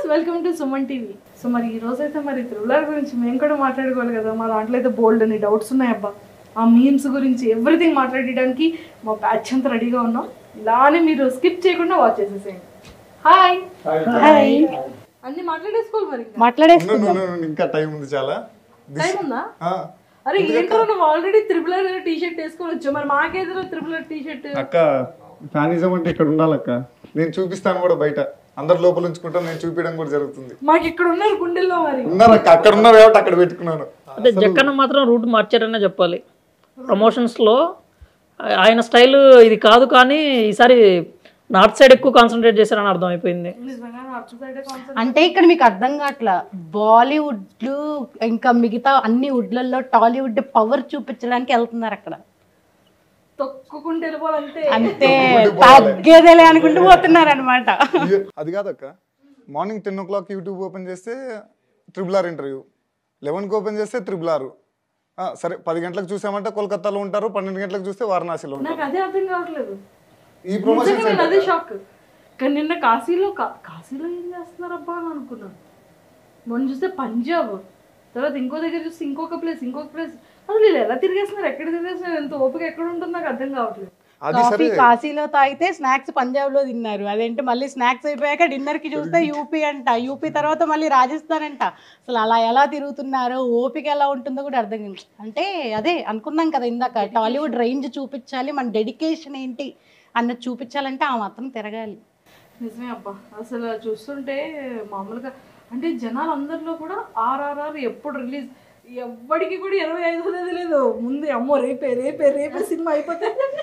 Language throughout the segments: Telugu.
Welcome to Suman TV so మరి ఈ రోజు అయితే మరి థ్రిల్లర్ గురించి మేము కూడా మాట్లాడుకోవాలి కదా మా దాంట్లో అయితే బోల్డ్ అని డౌట్స్ ఉన్నాయి అబ్బా ఆ మీమ్స్ గురించి ఎవ్రీథింగ్ మాట్లాడడానికి మా బ్యాచ్ అంతా రెడీగా ఉన్నాం ఇలానే మీరు స్కిప్ చేయకుండా వాచ్ చేసేసేయండి హాయ్ హాయ్ అన్ని మాట్లాడేసుకోవాలి మరి ఇంకా. మాట్లాడేసుకుందాం ఉండు, ఉండు, ఉండు, ఇంకా టైం ఉంది చాలా టైం ఉందా ఆ, అరే ఏంట్రో నువ్వు ఆల్రెడీ త్రిపుల్ టీ షర్ట్ వేసుకొని వచ్చావు మరి మాకేదో త్రిపుల్ టీ షర్ట్ అక్క ఫ్యానిజం అంటే ఇక్కడ ఉండాలక్క నేను చూపిస్తాను కూడా బయట అందరు లోపల ఉంచుకుంటాను నేను చూపించడం కూడా జరుగుతుంది మాకు ఇక్కడ ఉన్నారు గుండెల్లో మరి ఉన్నారు అక్క అక్కడ ఉన్నారు కాబట్టి అక్కడ పెట్టుకున్నాను అదే జక్కన్న మాత్రం రూట్ మార్చారనే చెప్పాలి ప్రమోషన్స్లో ఆయన స్టైల్ ఇది కాదు కానీ ఈసారి నార్త్ సైడ్ ఎక్కువ కాన్సన్ట్రేట్ చేశారని అర్థమైపోయింది నిజంగా నార్త్ సైడ్ కాన్సెప్ట్ అంటే ఇక్కడ మీకు అర్థం కావట్లా బాలీవుడ్ ఇంకా మిగతా అన్ని వుడ్లలో టాలీవుడ్ పవర్ చూపించడానికి వెళ్తున్నారు అక్కడ తొక్కుకుంటూ వెళ్ళిపోవాలంటే అంతే తగ్గేదేలే అనుకుంటూ పోతున్నారు అనమాట ఇయ్య, అది కాదక్క morning ten o'clock YouTube open చేస్తే ట్రిపుల్ ఆర్ ఇంటర్వ్యూ లెవెన్కి ఓపెన్ చేస్తే ట్రిపుల్ ఆర్ ఆ, సరే పది గంటలకు చూసామంటే కోల్కతాలో ఉంటారు పన్నెండు గంటలకు చూస్తే వారణాసిలో ఉంటారు నాకు అదే అర్థం కావట్లేదు ఈ ప్రమోషన్స్ నిజంగా నేను అదే షాక్ కానీ నిన్న కాశీలో కా- కాశీలో ఏం చేస్తున్నారు అబ్బా అని అనుకున్నాను మొన్న చూస్తే పంజాబ్ తర్వాత ఇంకో దగ్గర చూస్తే ఇంకొక ప్లేస్ ఇంకొక ప్లేస్ అసలు వీళ్ళు ఎలా తిరిగేస్తున్నారు ఎక్కడ తిరిగేస్తున్నారు ఎంత ఓపిక ఎక్కడ ఉంటుందో నాకు అర్థం కావట్లేదు అది కాఫీ సరే కాశీలో తాగితే స్నాక్స్ పంజాబ్ లో తిన్నారు అదేంటి మళ్ళీ స్నాక్స్ అయిపోయాక డిన్నర్ కి చూస్తే యూపీ అంట యూపీ తర్వాత మళ్ళీ రాజస్థాన్ అంట అసలు అలా ఎలా తిరుగుతున్నారో ఓపిక ఎలా ఉంటుందో కూడా అర్థం కాదు. అంటే అదే అనుకున్నాం కదా ఇందాక టాలీవుడ్ రేంజ్ చూపించాలి మన డెడికేషన్ ఏంటి అన్నది చూపించాలంటే ఆ మాత్రం తిరగాలి నిజమే అబ్బా అసలు చూస్తుంటే మామూలుగా అంటే జనాలు అందరిలో కూడా ఆర్ఆర్ఆర్ ఎప్పుడు రిలీజ్ ఎవ్వడికి కూడా ఇరవై ఐదు తేదీ లేదు ముందే అమ్మో రేపే రేపే రేపే సినిమా అయిపోతే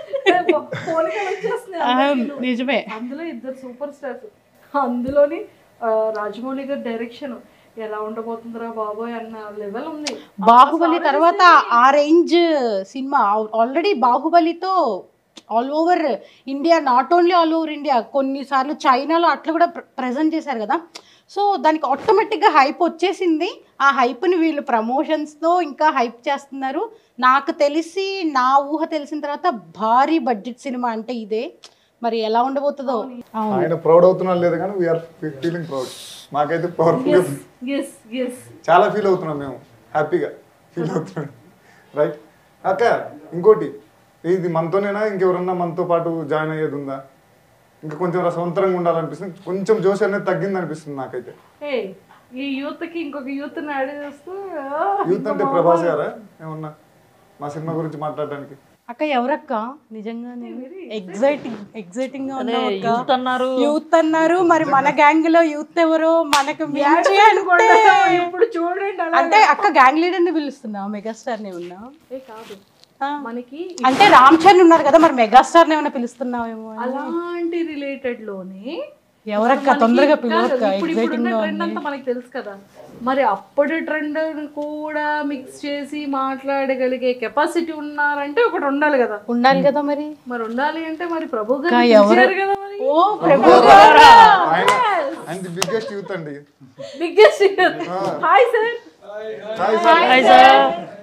ఫోన్ వచ్చేస్తున్నాయి అందరికీను. నిజమే అందులో ఇద్దరు సూపర్ స్టార్స్ అందులోని ఆ, రాజమౌళి గారి డైరెక్షన్ ఎలా ఉండబోతుందిరా బాబోయ్ అన్న లెవెల్ ఉంది బాహుబలి తర్వాత ఆ రేంజ్ సినిమా ఆల్రెడీ బాహుబలితో all over India not only all over India కొన్నిసార్లు చైనాలో అట్లా కూడా ప్రజెంట్ చేశారు కదా సో దానికి ఆటోమేటిక్గా హైప్ వచ్చేసింది ఆ హైప్ని వీళ్ళు ప్రమోషన్స్తో ఇంకా హైప్ చేస్తున్నారు నాకు తెలిసి నా ఊహ తెలిసిన తర్వాత భారీ బడ్జెట్ సినిమా అంటే ఇదే మరి ఎలా ఉండబోతుందో అవును ఆయన ప్రౌడ్ అవుతున్నారు లేదు కానీ వీఆర్ ఫీలింగ్ ప్రౌడ్ మాకైతే పవర్ఫుల్ ఎస్ ఎస్ చాలా ఫీల్ అవుతున్నాం మేము హ్యాపీగా ఫీల్ అవుతున్నాం రైట్ అక్క ఇంకోటి ఇది మనతోనేనా ఇంకెవరన్నా మనతో పాటు జాయిన్ అయ్యేది ఉందా ఇంకా కొంచెం రసవంతరంగా ఉండాలనిపిస్తుంది కొంచెం జోష్ అనేది తగ్గింది అనిపిస్తుంది నాకైతే ఏ ఈ యూత్ కి ఇంకొక యూత్ ని యాడ్ చేస్తూ ఆ, యూత్ అంటే ప్రభాస్ గారా ఏమన్నా మా సినిమా గురించి మాట్లాడడానికి అక్క ఎవరక్క నిజంగానే ఎగ్జైటింగ్ ఎగ్జైటింగ్ గా ఉన్నావు అక్క. యూత్ అన్నారు యూత్ అన్నారు మరి మన గ్యాంగ్ లో యూత్ ఎవరు మనకు మించి అంటే ఇప్పుడు చూడండి అలా అంటే అక్క గ్యాంగ్ లీడర్ ని పిలుస్తున్నావు మెగాస్టార్ ని ఉన్నా ఏ కాదు మనకి అంటే రామ్ చరణ్ ఉన్నారు కదా మరి మెగాస్టార్ ని ఏమైనా పిలుస్తున్నావేమో అని. అలాంటి రిలేటెడ్ లోనే ఎవరక్క మనకి తొందరగా కాదు, పిలవక్క ఇప్పుడు ఎగ్జైటింగ్ ఇప్పుడున్న గా ట్రెండ్ ఉంది అంతా మనకి తెలుసు కదా మరి అప్పటి ట్రెండ్ కూడా మిక్స్ చేసి మాట్లాడగలిగే కెపాసిటీ ఉన్నారంటే ఒకటి ఉండాలి కదా ఉండాలి కదా మరి మరి ఉండాలి అంటే మరి ప్రభు గారు ఎవరు- పిలిచారు కదా మరి ఓ ప్రభు ఆయన ఆయన ది బిగ్గెస్ట్ యూత్ అండి biggest hi sir hi sir hi sir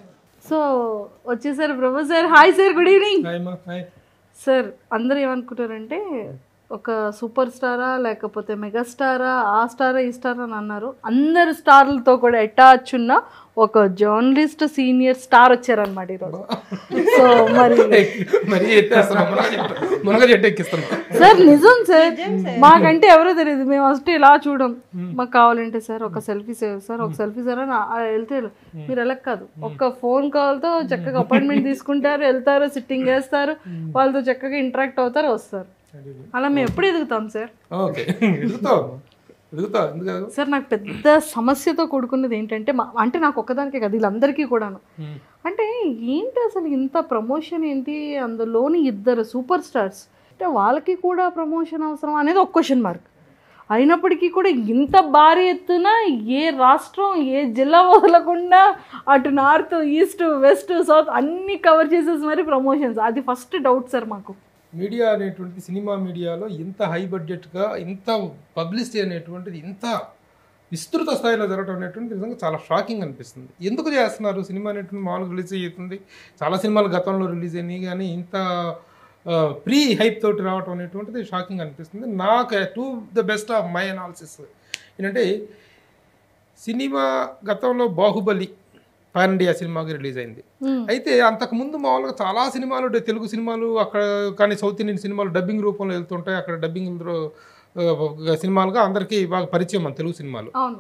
so వచ్చేసారు Prabhu sir hi sir good evening hi మా హాయ్ సార్ అందరూ ఏమనుకుంటారంటే ఒక సూపర్ స్టారా లేకపోతే మెగా స్టారా ఆ స్టారా ఈ స్టారా అని అన్నారు అందరు స్టార్లతో కూడా అటాచ్ ఉన్న ఒక జర్నలిస్ట్ సీనియర్ స్టార్ వచ్చారనమాట ఈరోజు సో మరి మరి ఎత్తేస్తున్నాం మునగ చెట్టు మునగ చెట్టు ఎక్కిస్తున్నాం సార్ నిజం సార్ మాకంటే ఎవరో తెలియదు మేము ఫస్ట్ ఇలా చూడం మాకు కావాలంటే సార్ ఒక సెల్ఫీ సార్ ఒక సెల్ఫీ సార్ అని ఆ- వెళ్తే మీరు ఎలా కాదు ఒక ఫోన్ కాల్తో చక్కగా అపాయింట్మెంట్ తీసుకుంటారు వెళ్తారు సిట్టింగ్ వేస్తారు వాళ్ళతో చక్కగా ఇంటరాక్ట్ అవుతారు వస్తారు అలా మేము ఎప్పుడు ఎదుగుతాం సార్ ఓకే ఎదుగుతావు ఎదుగుతావు ఎందుకు ఎదుగు? సార్ నాకు పెద్ద సమస్యతో కూడుకున్నది ఏంటంటే మా అంటే నాకు ఒక్కదానికే కదా వీళ్ళందరికీ కూడాను అంటే ఏంటి అసలు ఇంత ప్రమోషన్ ఏంటి అందులోని ఇద్దరు సూపర్ స్టార్స్ అంటే వాళ్ళకి కూడా ప్రమోషన్ అవసరం అనేది ఒక క్వశ్చన్ మార్క్ అయినప్పటికీ కూడా ఇంత భారీ ఎత్తున ఏ రాష్ట్రం ఏ జిల్లా వదలకుండా అటు నార్త్ ఈస్ట్ వెస్ట్ సౌత్ అన్ని కవర్ చేసేసి మరి ప్రమోషన్స్ అది ఫస్ట్ డౌట్ సార్ మాకు మీడియా అనేటువంటి సినిమా మీడియాలో ఇంత హై బడ్జెట్గా ఇంత పబ్లిసిటీ అనేటువంటిది ఇంత విస్తృత స్థాయిలో జరగడం అనేటువంటి నిజంగా చాలా షాకింగ్ అనిపిస్తుంది ఎందుకు చేస్తున్నారు సినిమా అనేటువంటి మామూలుగా రిలీజ్ అవుతుంది చాలా సినిమాలు గతంలో రిలీజ్ అయినాయి కానీ ఇంత ప్రీ హైప్ తోటి రావడం అనేటువంటిది షాకింగ్ అనిపిస్తుంది నాకు to the best of my analysis ఏంటంటే సినిమా గతంలో బాహుబలి పాన్ ఇండియా సినిమాకి రిలీజ్ అయింది అయితే అంతకుముందు మామూలుగా చాలా సినిమాలు డే- తెలుగు సినిమాలు అక్కడ కానీ సౌత్ ఇండియన్ సినిమాలు డబ్బింగ్ రూపంలో వెళ్తుంటాయి అక్కడ డబ్బింగ్ సినిమాలుగా అందరికీ బాగా పరిచయం మన తెలుగు సినిమాలు అవును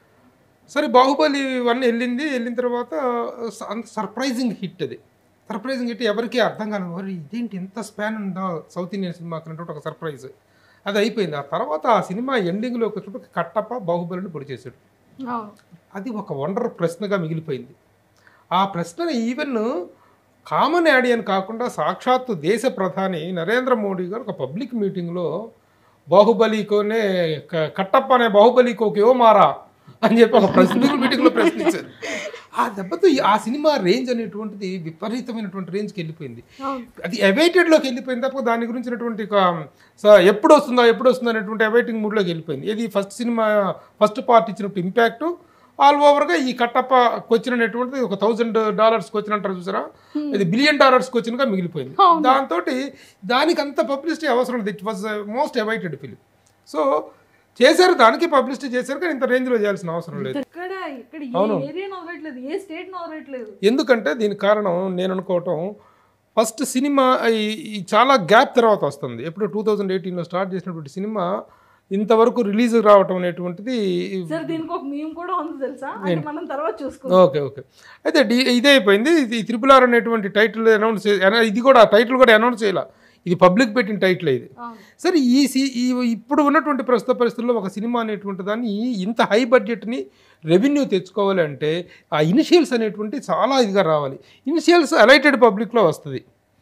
సరే బాహుబలి వన్ వెళ్ళింది వెళ్ళిన తర్వాత స- అంత సర్ప్రైజింగ్ హిట్ అది సర్ప్రైజింగ్ హిట్ ఎవరికీ అర్థం కాలేదు మరి ఇదేంటి ఇంత స్పాన్ ఉందా సౌత్ ఇండియన్ సినిమాకి అన్నట్టు ఒక సర్ప్రైజ్ అది అయిపోయింది ఆ తర్వాత ఆ సినిమా ఎండింగ్లోకి వచ్చినప్పుడు కట్టప్ప బాహుబలిని పొడి చేశాడు అవును అది ఒక వండర్ ప్రశ్నగా మిగిలిపోయింది ఆ ప్రశ్నని ఈవెన్ కామన్ యాడియన్ కాకుండా సాక్షాత్తు దేశ ప్రధాని నరేంద్ర మోడీ గారు ఒక పబ్లిక్ మీటింగ్లో బాహుబలికోనే క- కట్టప్ప అనే బాహుబలికోకి ఓ మారా అని చెప్పి ఒక పబ్లిక్ మీటింగ్లో ప్రశ్నించారు ఆ దెబ్బతో ఈ- ఆ సినిమా రేంజ్ అనేటువంటిది విపరీతమైనటువంటి రేంజ్కి వెళ్ళిపోయింది అవును అది అవైటెడ్లోకి వెళ్ళిపోయింది తప్ప దాని గురించినటువంటి ఒక స- ఎప్పుడు వస్తుందా ఎప్పుడు వస్తుందా అనేటువంటి అవైటింగ్ మూడ్లోకి వెళ్ళిపోయింది ఇది ఫస్ట్ సినిమా ఫస్ట్ పార్ట్ ఇచ్చినప్పుడు ఇంపాక్ట్ ఆల్ ఓవర్గా ఈ కట్టప్పకి వచ్చినటువంటిది ఒక థౌజండ్ డాలర్స్కి వచ్చినంటారు చూసారా ఇది బిలియన్ డాలర్స్కి వచ్చినగా మిగిలిపోయింది దాంతో దానికి అంత పబ్లిసిటీ అవసరం లేదు it was most awaited film so చేశారు దానికి పబ్లిసిటీ చేశారు కానీ ఇంత రేంజ్లో చేయాల్సిన అవసరం లేదు ఇక్కడ ఇక్కడ అవును. ఏ ఏరియా వదలట్లేదు ఏ స్టేట్ వదలట్లేదు ఎందుకంటే దీనికి కారణం నేను అనుకోవటం ఫస్ట్ సినిమా ఈ- ఈ చాలా గ్యాప్ తర్వాత వస్తుంది ఎప్పుడు టూ థౌజండ్ ఎయిటీన్లో స్టార్ట్ చేసినటువంటి సినిమా ఇంతవరకు రిలీజ్ రావటం అనేటువంటిది సార్ దీనికి ఒక మేము కూడా ఉంది తెలుసా అంటే మనం తర్వాత చూసుకుందాం ఓకే ఓకే అయితే డి- ఇదే అయిపోయింది ఇది త్రిపుల్ ఆర్ అనేటువంటి టైటిల్ అనౌన్స్ ఇది కూడా టైటిల్ కూడా అనౌన్స్ చేయాల ఇది పబ్లిక్ పెట్టిన టైటిల్ ఇది అవును సరే ఈ సి ఈ ఇప్పుడు ఉన్నటువంటి ప్రస్తుత పరిస్థితుల్లో ఒక సినిమా అనేటువంటి దాన్ని ఇంత హై బడ్జెట్ని రెవెన్యూ తెచ్చుకోవాలి అంటే ఆ ఇనిషియల్స్ అనేటువంటి చాలా ఇదిగా రావాలి ఇనిషియల్స్ అలైటెడ్ పబ్లిక్లో వస్తుంది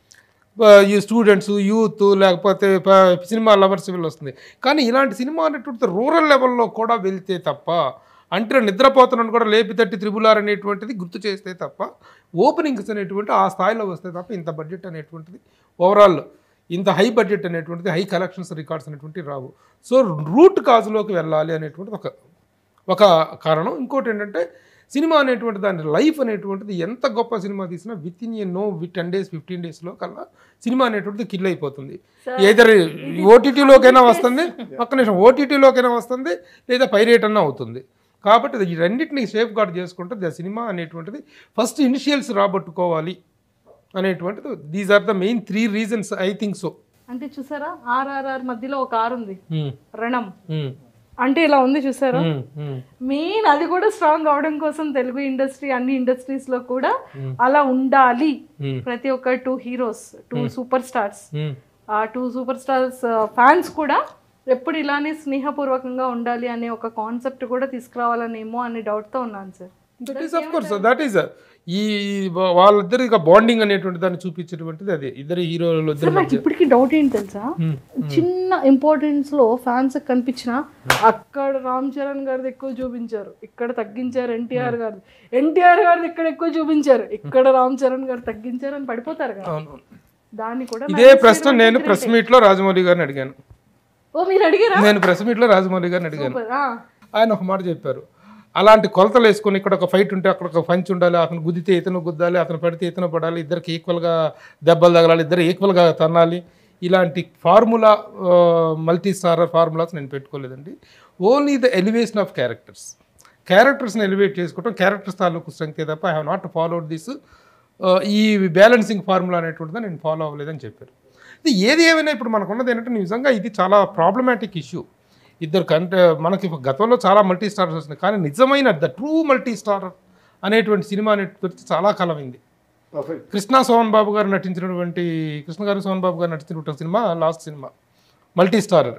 బ- ఈ స్టూడెంట్స్ యూత్ లేకపోతే ప- సినిమా లవర్స్ వీళ్ళు వస్తుంది కానీ ఇలాంటి సినిమా అనేటువంటి రూరల్ లెవెల్లో కూడా వెళ్తే తప్ప అంటే నిద్రపోతున్నాను కూడా లేపి తట్టి త్రిబులార్ అనేటువంటిది గుర్తు చేస్తే తప్ప ఓపెనింగ్స్ అనేటువంటి ఆ స్థాయిలో వస్తే తప్ప ఇంత బడ్జెట్ అనేటువంటిది ఓవరాల్ ఇంత హై బడ్జెట్ అనేటువంటిది హై కలెక్షన్స్ రికార్డ్స్ అనేటువంటివి రావు సో రూట్ కాజులోకి వెళ్ళాలి అనేటువంటిది ఒక ఒక కారణం ఇంకోటి ఏంటంటే సినిమా అనేటువంటి దాని లైఫ్ అనేటువంటిది ఎంత గొప్ప సినిమా తీసినా within a no with ten days fifteen డేస్లో కల్లా సినిమా అనేటువంటిది కిల్ అయిపోతుంది ఏదర్ ఓటీటీలోకైనా వస్తుంది ఒక్క నిమిషం ఓటీటీలోకైనా వస్తుంది లేదా పైరేట్ అన్నా అవుతుంది కాబట్టి ఈ రెండింటిని సేఫ్ గార్డ్ చేసుకుంటే ద సినిమా అనేటువంటిది ఫస్ట్ ఇనిషియల్స్ రాబట్టుకోవాలి అనేటువంటిది these are the main three reasons I think so అంటే చూసారా ఆర్ఆర్ఆర్ మధ్యలో ఒక ఆర్ ఉంది రణం అంటే ఇలా ఉంది చూసారా మెయిన్ అది కూడా స్ట్రాంగ్ అవడం కోసం తెలుగు ఇండస్ట్రీ అన్ని ఇండస్ట్రీస్ లో కూడా అలా ఉండాలి ప్రతి ఒక్క two heroes two super stars ఆ టూ సూపర్ స్టార్స్ ఫ్యాన్స్ కూడా ఎప్పుడు ఇలానే స్నేహపూర్వకంగా ఉండాలి అనే ఒక కాన్సెప్ట్ కూడా తీసుకురావాలనేమో అనే డౌట్ తో ఉన్నాను sir that is of course that is ఈ వా- వాళ్ళిద్దరు ఇక బాండింగ్ అనేటువంటి దాన్ని చూపించేటువంటిది అది ఇద్దరు హీరోలు ఇద్దరు సార్ నాకు ఇప్పటికీ డౌట్ ఏంటి తెలుసా చిన్న ఇంపార్టెన్స్ లో ఫ్యాన్స్ కనిపించిన అక్కడ రామ్ చరణ్ గారిది ఎక్కువ చూపించారు ఇక్కడ తగ్గించారు ఎన్టీఆర్ గారిది ఎన్టీఆర్ గారిది ఇక్కడ ఎక్కువ చూపించారు ఇక్కడ రామ్ చరణ్ గారు తగ్గించారు అని పడిపోతారు కదా అవును దాన్ని కూడా ఇదే ప్రశ్న నేను ప్రెస్ మీట్ లో రాజమౌళి గారిని అడిగాను ఓ మీరు అడిగారా నేను ప్రెస్ మీట్ లో రాజమౌళి గారిని అడిగాను సూపర్. ఆ. ఆయన ఒక మాట చెప్పారు అలాంటి కొలతలు వేసుకొని ఇక్కడ ఒక ఫైట్ ఉంటే అక్కడ ఒక పంచ్ ఉండాలి అతను గుద్దితే ఇతను గుద్దాలి అతను పడితే ఇతను పడాలి ఇద్దరికి ఈక్వల్గా దెబ్బలు తగలాలి ఇద్దరు ఈక్వల్గా తన్నాలి ఇలాంటి ఫార్ములా మల్టీ స్టారర్ ఫార్ములాస్ నేను పెట్టుకోలేదండి only the elevation of characters క్యారెక్టర్స్ని ఎలివేట్ చేసుకోవటం క్యారెక్టర్స్ తాలూకు స్ట్రెంగ్త్ తప్ప I have not followed this ఈ బ్యాలెన్సింగ్ ఫార్ములా అనేటువంటిది నేను ఫాలో అవ్వలేదని చెప్పారు ఇది ఏది ఏమైనా ఇప్పుడు మనకు ఉన్నది ఏంటంటే నిజంగా ఇది చాలా ప్రాబ్లమాటిక్ ఇష్యూ ఇద్దరు కంటే మనకి గతంలో చాలా మల్టీ స్టార్స్ వస్తున్నాయి కానీ నిజమైన ద ట్రూ మల్టీ స్టార్ అనేటువంటి సినిమా అనేటువంటి చాలా కాలమైంది పర్ఫెక్ట్ కృష్ణ సోహన్ బాబు గారు నటించినటువంటి కృష్ణ గారు సోహన్ బాబు గారు నటించినటువంటి cinema last cinema multi starrer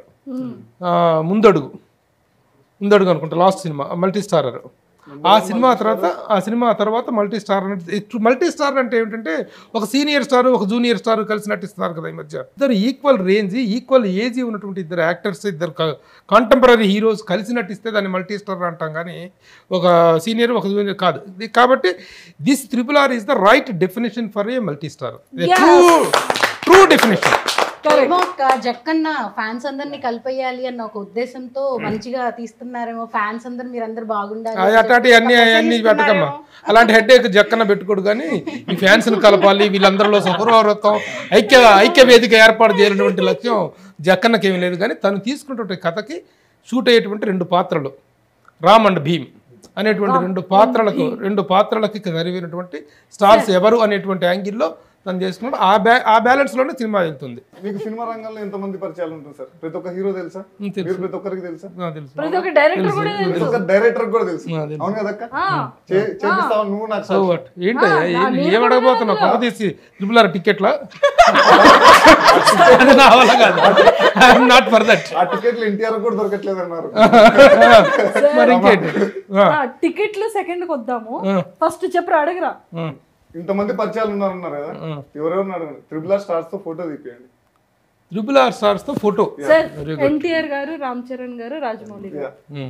ముందడుగు ముందడుగు అనుకుంటా లాస్ట్ సినిమా మల్టీ స్టారర్ ఆ సినిమా తర్వాత ఆ సినిమా తర్వాత మల్టీ స్టార్ మల్టీ స్టార్ అంటే ఏమిటంటే ఒక సీనియర్ స్టార్ ఒక జూనియర్ స్టార్ కలిసి నటిస్తున్నారు కదా ఈ మధ్య ఇద్దరు ఈక్వల్ రేంజ్ ఈక్వల్ ఏజ్ ఉన్నటువంటి ఇద్దరు యాక్టర్స్ ఇద్దరు కాంటెంపరీ హీరోస్ కలిసి నటిస్తే దాన్ని మల్టీ స్టార్ అంటాం కానీ ఒక సీనియర్ ఒక జూనియర్ కాదు ఇది కాబట్టి this triple R is the right definition for a multi star true true definition ఏమో అక్క జక్కన్న ఫ్యాన్స్ అందరినీ కలిపేయాలి అన్న ఒక ఉద్దేశంతో మంచిగా తీస్తున్నారేమో ఫ్యాన్స్ అందరు మీరందరూ బాగుండాలి అని అట్లాంటి చెప్పి అన్ని తపస్సు అన్ని పెట్టకమ్మా చేస్తున్నారేమో. అలాంటి హెడ్ ఏక్ జక్కన పెట్టుకోడు కానీ ఈ ఫ్యాన్స్ని కలపాలి వీళ్ళందరిలో సౌరవృత్వం ఐక్య ఐక్య వేదిక ఏర్పాటు చేయాలనేటువంటి లక్ష్యం జక్కన్నకి ఏమీ లేదు కానీ తను తీసుకున్నటువంటి కథకి షూట్ అయ్యేటువంటి రెండు పాత్రలు రామ్ అండ్ భీమ్ అనేటువంటి రెండు పాత్రలకు రెండు పాత్రలకి సరిపోయినటువంటి స్టార్స్ ఎవరు అనేటువంటి యాంగిల్లో తను చేసుకున్నాడు ఆ బ్యా ఆ బ్యాలెన్స్లోనే సినిమా వెళ్తుంది మీకు సినిమా రంగంలో ఎంతమంది పరిచయాలు ఉంటుంది సార్ ప్రతి ఒక్క హీరో తెలుసా ఉమ్, తెలుసు. మీరు ప్రతి ఒక్కరికి తెలుసా నాకు తెలుసు ప్రతి ఒక్క డైరెక్టర్ కూడా ప్రతి ఒక్క డైరెక్టర్ కూడా తెలుసు ఆ, తెలుసు. అవును కదక్క ఆ, చే- చేపిస్తావా నువ్వు నాకు సో వాట్ ఏంటయ్యా ఏం- ఏం అడగబోతున్నావు కొత్త తీసి ట్రిపుల్ ఆర్ టికెట్లా అది నా వల్ల కాదు ఐఎమ్ నాట్ ఫర్ దట్ ఆ టికెట్లు ఎన్టీఆర్ కూడా దొరకట్లేదు అన్నారు మరి ఇంకేంటి ఆ, ఆ, టికెట్లు సెకండ్ కి వద్దాము ఆ. ఫస్ట్ చెప్పరా అడగరా ఆ, ఇంతమంది పరిచయాలు ఉన్నారన్నారు కదా ఆ. ఎవరెవరు అడగండి త్రిబుల్ ఆర్ స్టార్స్ తో ఫోటో తీపియండి ట్రిపుల్ ఆర్ స్టార్స్ తో ఫోటో సార్ ఎన్టీఆర్ గారు రామ్ చరణ్ గారు రాజమౌళి గారు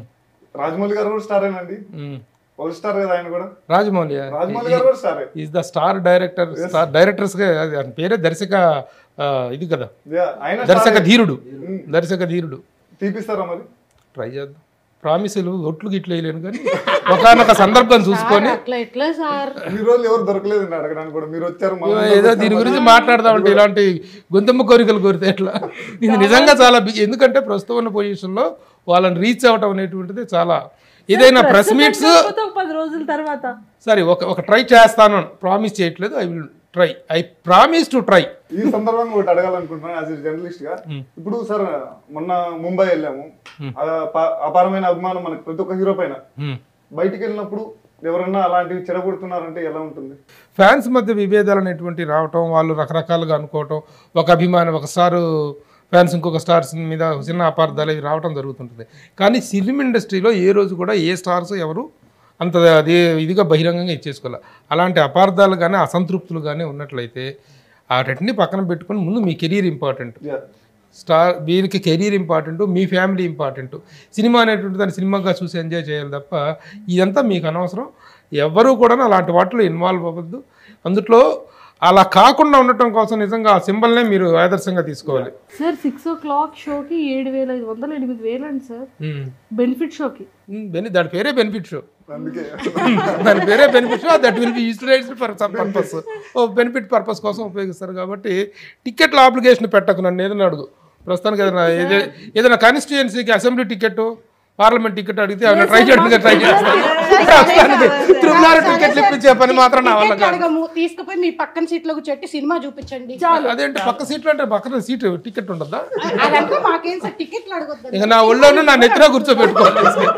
రాజమౌళి గారు కూడా స్టార్ ఏనండి ఒక స్టార్ కదా ఆయన కూడా రాజమౌళి రాజమౌళి గారు కూడా స్టారే is the star director star directors గా అది ఆయన పేరే దర్శక ఆ, ఇది కదా Yeah, ఆయన దర్శక స్టారే. ధీరుడు దర్శక ధీరుడు తీపిస్తారా మరి ట్రై చేద్దాం ప్రామిసులు ఒట్లు గిట్లు వేయలేను కానీ ఒకనొక సందర్భం చూసుకొని అట్లా ఎట్లా సార్ ఈ రోజు ఎవరు దొరకలేదండి అడగడానికి కూడా మీరు వచ్చారు మా ముందుకు ఏదో వచ్చారు. దీని గురించి మాట్లాడదామంటే ఇలాంటి గొంతమ్మ కోరికలు కోరితే ఎట్లా ఇది నిజంగా చాలా బి- ఎందుకంటే ప్రస్తుతం ఉన్న పొజిషన్లో వాళ్ళని రీచ్ అవ్వటం అనేటువంటిది చాలా ఏదైనా ప్రెస్ మీట్స్ కాకపోతే ఒక పది రోజుల తర్వాత సరే ఒక ఒక ట్రై చేస్తాను ప్రామిస్ చేయట్లేదు I will try I promise to try ఈ సందర్భంగా ఒకటి అడగాలనుకుంటున్నాను యాజ్ జర్నలిస్ట్ గా ఇప్పుడు సార్ మొన్న ముంబై వెళ్ళాము ఆ ప- అపారమైన అభిమానం మనకి ప్రతి ఒక్క హీరో పైన బయటికి వెళ్ళినప్పుడు ఎవరన్నా అలాంటివి చెడగొడుతున్నారంటే ఎలా ఉంటుంది ఫ్యాన్స్ మధ్య విభేదాలు అనేటువంటి రావటం వాళ్ళు రకరకాలుగా అనుకోవటం ఒక అభిమానం ఒక స్టార్ ఫ్యాన్స్ ఇంకొక స్టార్స్ మీద ఒక చిన్న అపార్థాలు ఇవి రావటం జరుగుతుంటుంది కానీ ఫిల్మ్ ఇండస్ట్రీలో ఏ రోజు కూడా ఏ స్టార్స్ ఎవరు అంత అదే ఇదిగా బహిరంగంగా ఇచ్చేసుకోవాలి అలాంటి అపార్థాలు కానీ అసంతృప్తులు కానీ ఉన్నట్లయితే వాటిని పక్కన పెట్టుకొని ముందు మీ కెరీర్ ఇంపార్టెంట్ Yeah. స్టార్ వీరికి కెరీర్ ఇంపార్టెంట్ మీ ఫ్యామిలీ ఇంపార్టెంట్ సినిమా అనేటువంటి దాన్ని సినిమాగా చూసి ఎంజాయ్ చేయాలి తప్ప ఇదంతా మీకు అనవసరం ఎవ్వరూ కూడా అలాంటి వాటిలో ఇన్వాల్వ్ అవ్వద్దు అందుట్లో అలా కాకుండా ఉండటం కోసం నిజంగా ఆ సింబల్నే మీరు ఆదర్శంగా తీసుకోవాలి సార్ సిక్స్ ఓ క్లాక్ షోకి ఏడు వేల ఐదు వందలు ఎనిమిది వేలు అండి సార్ ఉమ్. బెనిఫిట్ షోకి ఉమ్, బెని దాని పేరే బెనిఫిట్ షో అందుకే దాని పేరే benefit show that will be utilized for some purpose ఓ బెనిఫిట్ పర్పస్ కోసం ఉపయోగిస్తారు కాబట్టి టికెట్ల అప్లికేషన్ పెట్టకు నన్ను ఏదైనా అడుగు ప్రస్తుతానికి ఏదైనా ఏదే ఏదైనా కాన్స్టిట్యుయెన్సీకి అసెంబ్లీ టికెట్ పార్లమెంట్ టికెట్ అడిగితే అవి ట్రై చేయడానికి ట్రై చేస్తాను ప్రస్తుతానికి త్రిపులార టికెట్లు ఇప్పించే పని మాత్రం నా వల్ల టికెట్లు కాదు అడగము తీసుకుపోయి మీ పక్కన సీట్లో కూర్చోట్టి సినిమా చూపించండి అదేంటి పక్క సీట్లు అంటే పక్కన సీటు టికెట్ ఉంటుందా అదంతా మాకేం సార్ టికెట్లు అడగొద్దు ఇక నా ఒళ్ళోనూ నా నెత్తిన కూర్చోబెట్టుకోవాలి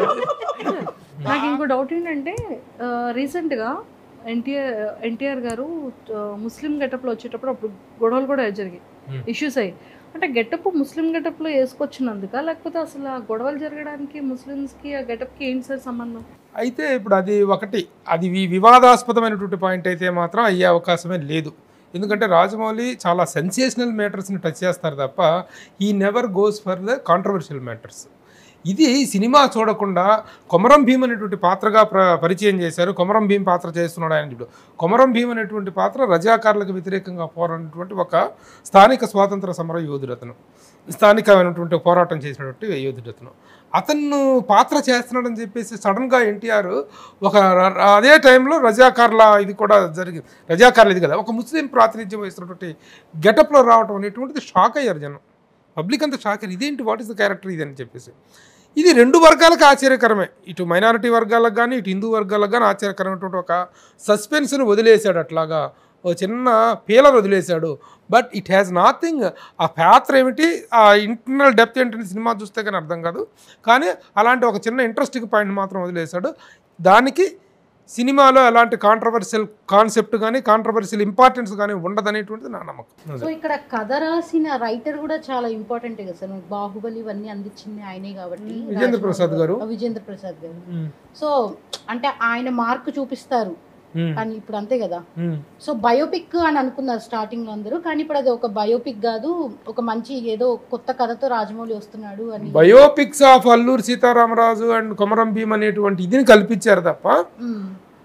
నాకు ఇంకో డౌట్ ఏంటంటే ఆ, రీసెంట్గా ఎన్టీఆర్ ఎన్టీఆర్ గారు ఆ, ముస్లిం గెటప్లో వచ్చేటప్పుడు అప్పుడు గొడవలు కూడా జరిగాయి ఇష్యూస్ అయ్యి అంటే గెటప్ ముస్లిం గెటప్లో వేసుకొచ్చినందుక లేకపోతే అసలు ఆ గొడవలు జరగడానికి ముస్లిమ్స్కి ఆ గెటప్కి ఏంటి సార్ సంబంధం అయితే ఇప్పుడు అది ఒకటి అది వి- వివాదాస్పదమైనటువంటి పాయింట్ అయితే మాత్రం అయ్యే అవకాశమే లేదు ఎందుకంటే రాజమౌళి చాలా సెన్సేషనల్ మ్యాటర్స్ని టచ్ చేస్తారు తప్ప ఈ never goes for the controversial matters ఇది సినిమా చూడకుండా కొమరం భీమ్ అనేటువంటి పాత్రగా ప్ర పరిచయం చేశారు కొమరం భీమ్ పాత్ర చేస్తున్నాడు ఆయన ఇప్పుడు కొమరం భీమ్ అనేటువంటి పాత్ర రజాకారులకు వ్యతిరేకంగా పోరాడినటువంటి ఒక స్థానిక స్వాతంత్ర సమర యోధుడు అతను స్థానికమైనటువంటి పోరాటం చేసినటువంటి యోధుడు అతను అతను పాత్ర చేస్తున్నాడని చెప్పేసి సడన్గా ఎన్టీఆర్ ఒక ర- ర- అదే టైంలో రజాకార్ల ఇది కూడా జరిగింది రజాకార్ల ఇది కదా ఒక ముస్లిం ప్రాతినిధ్యం వహిస్తున్నటువంటి గెటప్లో రావటం అనేటువంటిది షాక్ అయ్యారు జనం పబ్లిక్ అంతా షాక్ అయ్యారు ఇదేంటి వాట్ ఇస్ ద క్యారెక్టర్ ఇది అని చెప్పేసి ఇది రెండు వర్గాలకు ఆశ్చర్యకరమే ఇటు మైనారిటీ వర్గాలకు కానీ ఇటు హిందూ వర్గాలకు కానీ ఆశ్చర్యకరమైనటువంటి ఒక సస్పెన్స్ని వదిలేశాడు అట్లాగా ఓ చిన్న పీలర్ వదిలేశాడు బట్ ఇట్ హ్యాస్ నాథింగ్ ఆ పాత్ర ఏమిటి ఆ ఇంటర్నల్ డెప్త్ ఏంటని సినిమా చూస్తే కానీ అర్థం కాదు కానీ అలాంటి ఒక చిన్న ఇంట్రెస్టింగ్ పాయింట్ మాత్రం వదిలేశాడు దానికి సినిమాలో ఎలాంటి కాంట్రవర్షియల్ కాన్సెప్ట్ కానీ కాంట్రవర్షియల్ ఇంపార్టెన్స్ కానీ ఉండదనేటువంటిది నా నమ్మకం సో ఇక్కడ కథ రాసిన రైటర్ కూడా చాలా ఇంపార్టెంట్ కదా సార్ బాహుబలి ఇవన్నీ అందించింది ఆయనే కాబట్టి విజేంద్ర ప్రసాద్ గారు ఆ, విజేంద్ర ప్రసాద్ గారు సో అంటే ఆయన మార్క్ చూపిస్తారు అని ఇప్పుడు అంతే కదా సో బయోపిక్ అని అనుకున్నారు స్టార్టింగ్ లో అందరూ కానీ ఇప్పుడు అది ఒక బయోపిక్ కాదు ఒక మంచి ఏదో కొత్త కథతో రాజమౌళి వస్తున్నాడు అని biopics of Alluri Sitaramaraju and Komaram Bheem అనేటువంటి ఇదిని కల్పించారు తప్ప మ్మ్.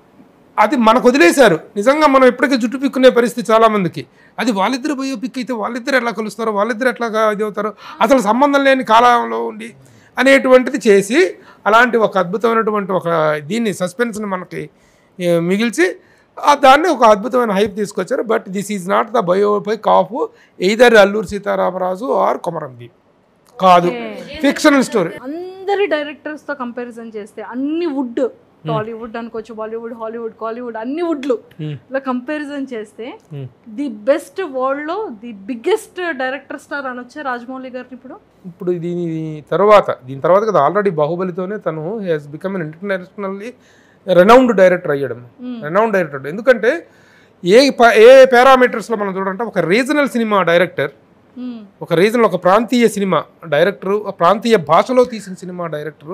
అది మనకు వదిలేశారు నిజంగా మనం ఎప్పటికీ జుట్టు పిక్కునే పరిస్థితి చాలా మందికి అది వాళ్ళిద్దరు బయోపిక్ అయితే వాళ్ళిద్దరు ఎట్లా కలుస్తారో వాళ్ళిద్దరు ఎట్లా ఇది అవుతారో అసలు సంబంధం లేని కాలంలో ఉండి అనేటువంటిది చేసి అలాంటి ఒక అద్భుతమైనటువంటి ఒక దీన్ని సస్పెన్స్ని మనకి ఏ, మిగిల్చి ఆ దాన్ని ఒక అద్భుతమైన హైప్ తీసుకొచ్చారు but this is not the biopic of either Alluri Sitaramaraju or Komaram Bheem కాదు ఫిక్షనల్ స్టోరీ అందరు అందరి డైరెక్టర్స్తో కంపారిజన్ చేస్తే అన్ని వుడ్ టాలీవుడ్ అనుకోవచ్చు బాలీవుడ్ హాలీవుడ్ కాలీవుడ్ అన్ని వుడ్లు ఇలా కంపారిజన్ చేస్తే ది బెస్ట్ వరల్డ్లో ది బిగ్గెస్ట్ డైరెక్టర్ స్టార్ అనొచ్చే రాజమౌళి గారిని ఇప్పుడు ఇప్పుడు దీని తర్వాత దీని తర్వాత కదా ఆల్రెడీ బాహుబలితోనే తను has become an internationally renowned director అయ్యాడు రెనౌండ్ డైరెక్టర్ ఎందుకంటే ఏ ప- ఏ పారామీటర్స్లో మనం చూడాలంటే ఒక రీజనల్ సినిమా డైరెక్టర్ మ్మ్. ఒక రీజనల్ ఒక ప్రాంతీయ సినిమా డైరెక్టరు ఒక ప్రాంతీయ భాషలో తీసిన సినిమా డైరెక్టరు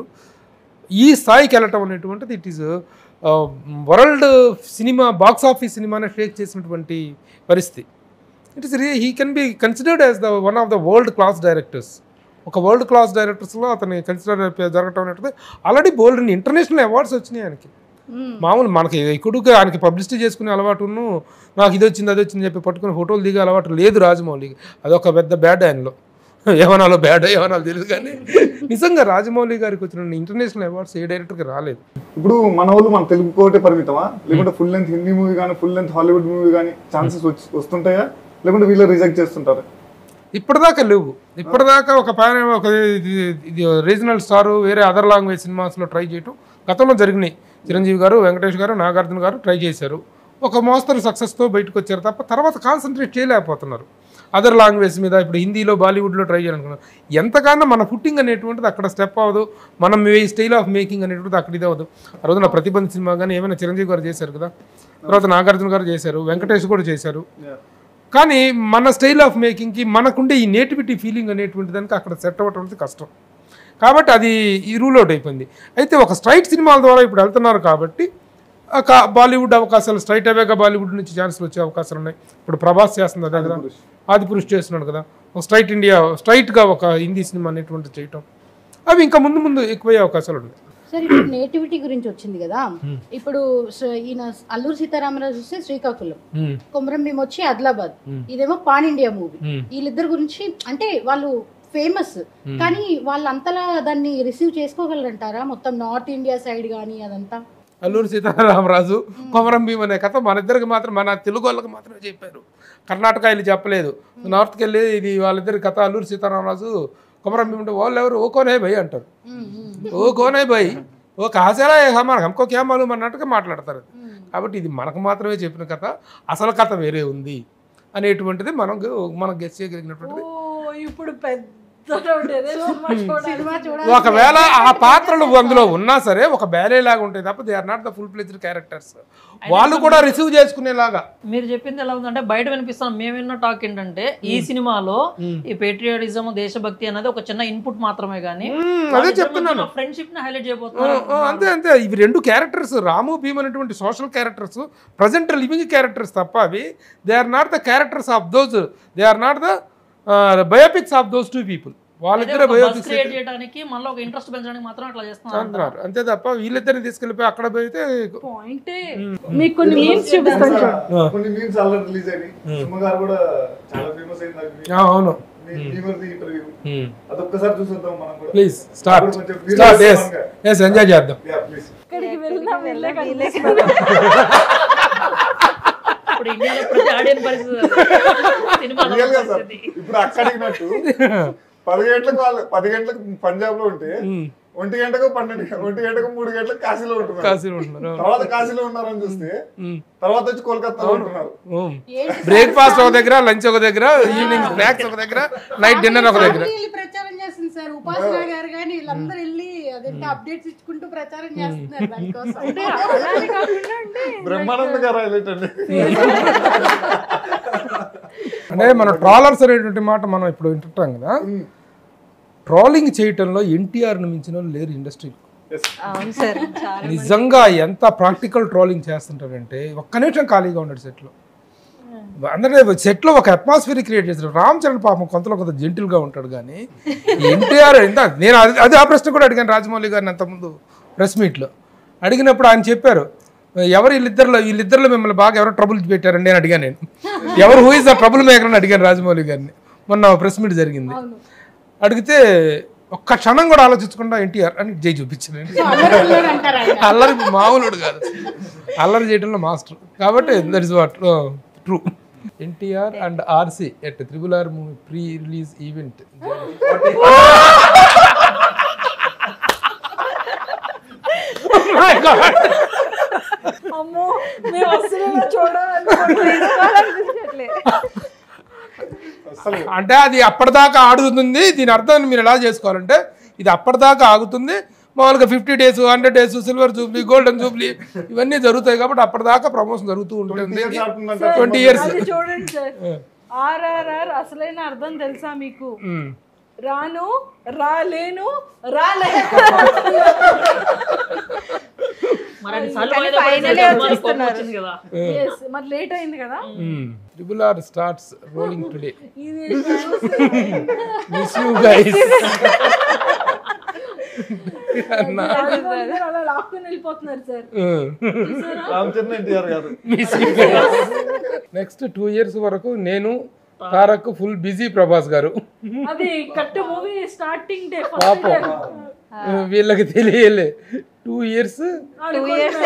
ఈ స్థాయికి వెళ్ళటం అనేటువంటిది it is world cinema box office సినిమానే షేక్ చేసినటువంటి పరిస్థితి ఇట్ ఇస్ రీ he can be considered as the one of the world class directors ఒక వరల్డ్ క్లాస్ డైరెక్టర్స్లో అతని కన్సిడర్ జరగటం అనేటువంటిది ఆల్రెడీ బోల్డ్ ఇంటర్నేషనల్ అవార్డ్స్ వచ్చినాయి ఆయనకి మ్మ్. మామూలు మనకి ఎక్కువగా ఆయనకి పబ్లిసిటీ చేసుకునే అలవాటును నాకు ఇది వచ్చింది అది వచ్చింది చెప్పి పట్టుకుని ఫోటోలు దిగే అలవాటు లేదు రాజమౌళికి అదొక పెద్ద బ్యాడ్ ఆయనలో ఏమనాలో బ్యాడ్ ఏమనాలో తెలియదు కానీ నిజంగా రాజమౌళి గారికి వచ్చిన ఇంటర్నేషనల్ అవార్డ్స్ ఏ డైరెక్టర్కి రాలేదు ఇప్పుడు మన వాళ్ళు మన తెలుగు కోటే పరిమితమా లేకుంటే ఫుల్ లెంత్ హిందీ మూవీ కానీ ఫుల్ లెంత్ హాలీవుడ్ మూవీ కానీ ఛాన్సెస్ వస్తుంటాయా లేకుంటే వీళ్ళు రిజెక్ట్ చేస్తుంటారు ఇప్పటిదాకా లేవు ఇప్పటిదాకా ఒక ప్యాన్ ఒక ఇది- ఇది రీజనల్ స్టార్ వేరే అదర్ లాంగ్వేజ్ సినిమాస్లో ట్రై చేయటం గతంలో జరిగినాయి చిరంజీవి గారు వెంకటేష్ గారు నాగార్జున గారు ట్రై చేశారు ఒక మోస్తరు సక్సెస్తో బయటకు వచ్చారు తప్ప తర్వాత కాన్సన్ట్రేట్ చేయలేకపోతున్నారు అదర్ లాంగ్వేజ్ మీద ఇప్పుడు హిందీలో బాలీవుడ్లో ట్రై చేయాలనుకున్నాం ఎంతకన్నా మన ఫుట్టింగ్ అనేటువంటిది అక్కడ స్టెప్ అవ్వదు మనం ఈ స్టైల్ ఆఫ్ మేకింగ్ అనేటువంటిది అక్కడ ఇది అవ్వదు ఆ రోజున ప్రతిబంధ సినిమా కానీ ఏమైనా చిరంజీవి గారు చేశారు కదా తర్వాత నాగార్జున గారు చేశారు వెంకటేష్ కూడా చేశారు కానీ మన స్టైల్ ఆఫ్ మేకింగ్కి మనకుండే ఈ నేటివిటీ ఫీలింగ్ అనేటువంటి దానికి అక్కడ సెట్ అవ్వటం అనేది కష్టం కాబట్టి అది ఈ రూల్ అవుట్ అయిపోయింది అయితే ఒక స్ట్రైట్ సినిమాల ద్వారా ఇప్పుడు వెళ్తున్నారు కాబట్టి ఒక బాలీవుడ్ అవకాశాలు స్ట్రైట్ అవేగా బాలీవుడ్ నుంచి ఛాన్సులు వచ్చే అవకాశాలు ఉన్నాయి ఇప్పుడు ప్రభాస్ చేస్తుంది అదే కదా ఆది పురుష్ చేస్తున్నాడు కదా ఒక స్ట్రైట్ ఇండియా స్ట్రైట్గా ఒక హిందీ సినిమా అనేటువంటి చేయటం అవి ఇంకా ముందు ముందు ఎక్కువయ్యే అవకాశాలు ఉన్నాయి సరే ఇప్పుడు నేటివిటీ గురించి వచ్చింది కదా ఇప్పుడు స- ఈయన అల్లూరు సీతారామరాజు చూస్తే శ్రీకాకుళం మ్మ్. కొమరం భీమ్ వచ్చి ఆదిలాబాద్ ఇదేమో పాన్ ఇండియా మూవీ మ్మ్. వీళ్ళిద్దరి గురించి అంటే వాళ్ళు ఫేమస్ కానీ వాళ్ళు అంతలా దాన్ని రిసీవ్ చేసుకోగలరంటారా మొత్తం నార్త్ ఇండియా సైడ్ కానీ అదంతా అల్లూరి సీతారామరాజు కొమరం భీమ్ అనే కథ మన ఇద్దరికి మాత్రం మన తెలుగు వాళ్ళకి మాత్రమే చెప్పారు కర్ణాటక వెళ్ళి చెప్పలేదు నార్త్కి వెళ్ళి ఇది వాళ్ళిద్దరి కథ అల్లూరి సీతారామరాజు కొమరం భీమ్ అంటే వాళ్ళు ఎవరు ఓ కోనే భయ్ అంటారు ఓ కోనే భయ్ ఓ కాసేలా హమార్ హమ్కో క్యా మాలూమ్ అన్నట్టుగా మాట్లాడతారు కాబట్టి ఇది మనకు మాత్రమే చెప్పిన కథ అసలు కథ వేరే ఉంది అనేటువంటిది మనం మనం గెస్ చేయగలిగినటువంటిది ఓ ఇప్పుడు పెద్ద doubt ఏదే సినిమా చూడాలి. సినిమా చూడాలి ఒకవేళ ఆ పాత్రలు అందులో ఉన్నా సరే ఒక బ్యాలే లాగా ఉంటాయి తప్ప they are not the full fledged characters వాళ్ళు కూడా రిసీవ్ చేసుకునేలాగా మీరు చెప్పింది ఎలా ఉందంటే బయట వినిపిస్తాం మేము విన్న టాక్ ఏంటంటే ఈ సినిమాలో ఈ పేట్రియాటిజం దేశభక్తి అనేది ఒక చిన్న ఇన్పుట్ మాత్రమే కానీ అదే చెప్తున్నాను ఫ్రెండ్షిప్ ని హైలైట్ ఆ, చేయబోతున్నారు ఆ, అంతే అంతే ఇవి రెండు క్యారెక్టర్స్ రాము భీమ్ అనేటువంటి social characters present living characters తప్ప అవి they are not the characters of those they are not the biopics of those two people వాళ్ళిద్దరే బయోపిక్స్ క్రియేట్ చేయడానికి మళ్ళీ ఒక ఇంట్రెస్ట్ పెంచడానికి మాత్రం అట్లా చేస్తున్నారు అంటున్నారు అంతే తప్ప వీళ్ళిద్దరిని తీసుకెళ్ళిపోయి అక్కడ పోయితే పాయింటే మీకు కొన్ని మీమ్స్ చూపిస్తాను చూడండి. కొన్ని మీమ్స్ ఆల్రెడీ రిలీజ్ అయినాయి సుమ గారు కూడా చాలా ఫేమస్ అయింది అది ఆ, అవును ఇంటర్వ్యూ అదొక్కసారి చూసేద్దాం మనం కూడా ప్లీజ్ స్టార్ట్ అప్పుడు కొంచెం start yes feel yes enjoy చేద్దాం యా ప్లీజ్ ఇక్కడికి వెళ్ళినా వీళ్ళే ఇప్పుడు ఇండియాలో ప్రతి ఆడియన్ పరిస్థితి సినిమాలో రియల్ గా సార్ పరిస్థితి ఇప్పుడు అక్కడికినట్టు పది గంటలకు వాళ్ళు పది గంటలకు పంజాబ్ లో ఉంటే ఒంటి గంటకు పన్నెండు గంటలకు, ఒంటి గంటకు మూడు గంటలకు కాశీలో ఉంటున్నారు కాశీలో ఉంటున్నారు తర్వాత కాశీలో ఉన్నారని చూస్తే తర్వాత వచ్చి కోల్కతాలో ఉంటున్నారు బ్రేక్ఫాస్ట్ ఒక దగ్గర లంచ్ ఒక దగ్గర ఈవినింగ్ స్నాక్స్ ఒక దగ్గర నైట్ డిన్నర్ ఒక దగ్గర వెళ్ళి ప్రచారం చేస్తుంది సార్ ఉపాసన గారు కానీ వీళ్ళందరూ వెళ్ళి అదేంటి అప్డేట్స్ ఇచ్చుకుంటూ ప్రచారం చేస్తున్నారు దానికోసం అలానే కాకుండా అంటే బ్రహ్మానంద గారు హైలైట్ అండి అంటే మన ట్రాలర్స్ అనేటువంటి మాట మనం ఇప్పుడు వింటుంటాం కదా ట్రాలింగ్ చేయటంలో ఎన్టీఆర్ను మించిన వాళ్ళు లేరు ఇండస్ట్రీలో అవును సార్ నిజంగా ఎంత ప్రాక్టికల్ ట్రోలింగ్ చేస్తుంటారంటే ఒక్క నిమిషం ఖాళీగా ఉన్నాడు సెట్లో అందరే సెట్లో ఒక అట్మాస్ఫియర్ క్రియేట్ చేశారు రామ్ చరణ్ పాపం కొంతలో కొంత జెంటిల్గా ఉంటాడు కానీ ఎన్టీఆర్ ఎంత నేను అది అది ఆ ప్రశ్న కూడా అడిగాను రాజమౌళి గారిని అంతకుముందు ప్రెస్ మీట్లో అడిగినప్పుడు ఆయన చెప్పారు ఎవరు వీళ్ళిద్దరిలో వీళ్ళిద్దరిలో మిమ్మల్ని బాగా ఎవరు ట్రబుల్ పెట్టారండి అని అడిగాను నేను ఎవరు who is the trouble maker అని అడిగాను రాజమౌళి గారిని మొన్న ప్రెస్ మీట్ జరిగింది అడిగితే ఒక్క క్షణం కూడా ఆలోచించకుండా ఎన్టీఆర్ అని జై చూపించాను అంటారు ఆయన అల్లరి మామూలుడు కాదు అల్లరి చేయడంలో మాస్టర్ కాబట్టి that is what true NTR and RC at triple R movie pre release event my god అమ్మో మేము అసలు ఇలా చూడాలనుకోవట్లేదు అసలు అంటే అది అప్పటిదాకా ఆడుతుంది దీని అర్థం మీరు ఎలా చేసుకోవాలంటే ఇది అప్పటిదాకా ఆగుతుంది మామూలుగా fifty days hundred days silver jubilee golden jubilee ఇవన్నీ జరుగుతాయి కాబట్టి అప్పటిదాకా ప్రమోషన్ జరుగుతూ ఉంటుంది years ఆడుతుందంట. ట్వంటీ ఇయర్స్ అది చూడండి సార్ ఆర్ఆర్ఆర్ అసలైన అర్థం తెలుసా మీకు రాను రాలేను రాలేను మరి అన్నిసార్లు కానీ వాయిదా పడేసరికి finally మనకు కోపం వచ్చేస్తున్నారు. వచ్చింది కదా Yes, మరి లేట్ అయింది కదా triple R starts rolling today ఇది మిస్ యూ గైస్ అలా లాక్కుని వెళ్ళిపోతున్నారు సార్ రామ్ చరణ్ ఎన్టీఆర్ గారు నెక్స్ట్ టూ ఇయర్స్ వరకు నేను తారక్ ఫుల్ బిజీ ప్రభాస్ గారు అది కట్ట మూవీ స్టార్టింగ్ డే పాపం వీళ్ళకి తెలియలే two years two years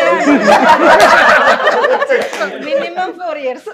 minimum four years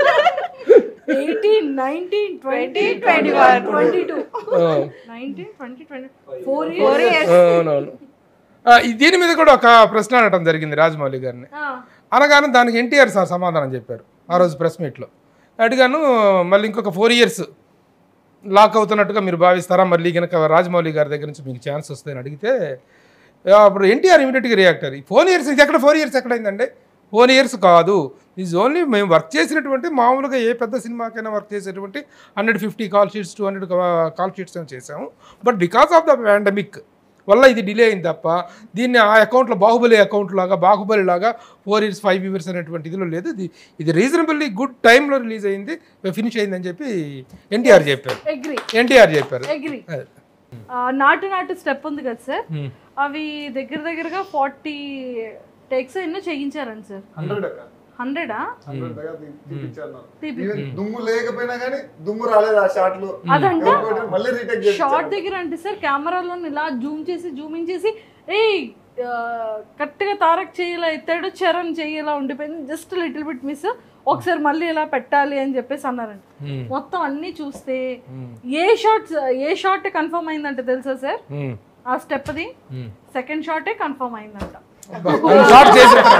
eighteen nineteen twenty twenty one twenty two nineteen twenty twenty four four years years అవునవును ఆ, ఈ దీని మీద కూడా ఒక ప్రశ్న అడగటం జరిగింది రాజమౌళి గారిని అనగానే దానికి ఎన్టీఆర్ సార్ సమాధానం చెప్పారు ఆ రోజు ప్రెస్ మీట్లో అడిగాను మళ్ళీ ఇంకొక ఫోర్ ఇయర్స్ లాక్ అవుతున్నట్టుగా మీరు భావిస్తారా మళ్ళీ కనుక రాజమౌళి గారి దగ్గర నుంచి మీకు ఛాన్స్ వస్తాయని అడిగితే ఆ, అప్పుడు ఎన్టీఆర్ ఇమీడియట్గా రియాక్ట్ అయ్యారు ఫోర్ ఇయర్స్ ఇది ఎక్కడ ఫోర్ ఇయర్స్ ఎక్కడైందండి ఫోర్ ఇయర్స్ కాదు ఈజ్ ఓన్లీ మేము వర్క్ చేసినటువంటి మామూలుగా ఏ పెద్ద సినిమాకైనా వర్క్ చేసేటువంటి hundred fifty call sheets two hundred call sheets ఏమో చేసాము but because of the pandemic వల్ల ఇది డిలే అయింది తప్ప దీన్ని ఆ అకౌంట్లో బాహుబలి అకౌంట్ లాగా బాహుబలి లాగా ఫోర్ ఇయర్స్ ఫైవ్ ఇయర్స్ అనేటువంటి ఇదిలో లేదు ఇది ఇది రీజనబుల్లీ గుడ్ టైంలో రిలీజ్ అయింది ఫినిష్ అయిందని చెప్పి ఎన్టీఆర్ చెప్పారు అగ్రి ఎన్టీఆర్ చెప్పారు అగ్రి అదే. నాటు నాటు స్టెప్ ఉంది కదా సార్ Hmm. అవి దగ్గర దగ్గరగా ఫార్టీ టేక్స్ ఎన్నో చేయించారండి సార్ హండ్రెడ్ అక్క హండ్రెడా హండ్రెడ్ దాకా తీ- తీపిచ్చారు నాకు. తీపి- Even దుమ్ము లేకపోయినా కానీ దుమ్ము రాలేదు ఆ షాట్ లో అదంట ఎవరు మళ్ళీ రీటేక్ షార్ట్ దగ్గర అంటే సార్ కెమెరాలో ఇలా జూమ్ చేసి జూమింగ్ చేసి ఏ కరెక్ట్గా తారక్ చేయేలా ఎత్తాడు చరణ్ చేయేలా ఉండిపోయింది జస్ట్ లిటిల్ బిట్ మిస్ ఒకసారి మళ్ళీ ఇలా పెట్టాలి అని చెప్పేసి అన్నారంట Hmm. మొత్తం అన్ని చూస్తే ఏ షార్ట్ ఏ షార్ట్ కన్ఫర్మ్ అయిందంటే తెలుసా సార్ Hmm. ఆ స్టెప్ ది Hmm. సెకండ్ షార్టే కన్ఫర్మ్ అయిందంట షార్ట్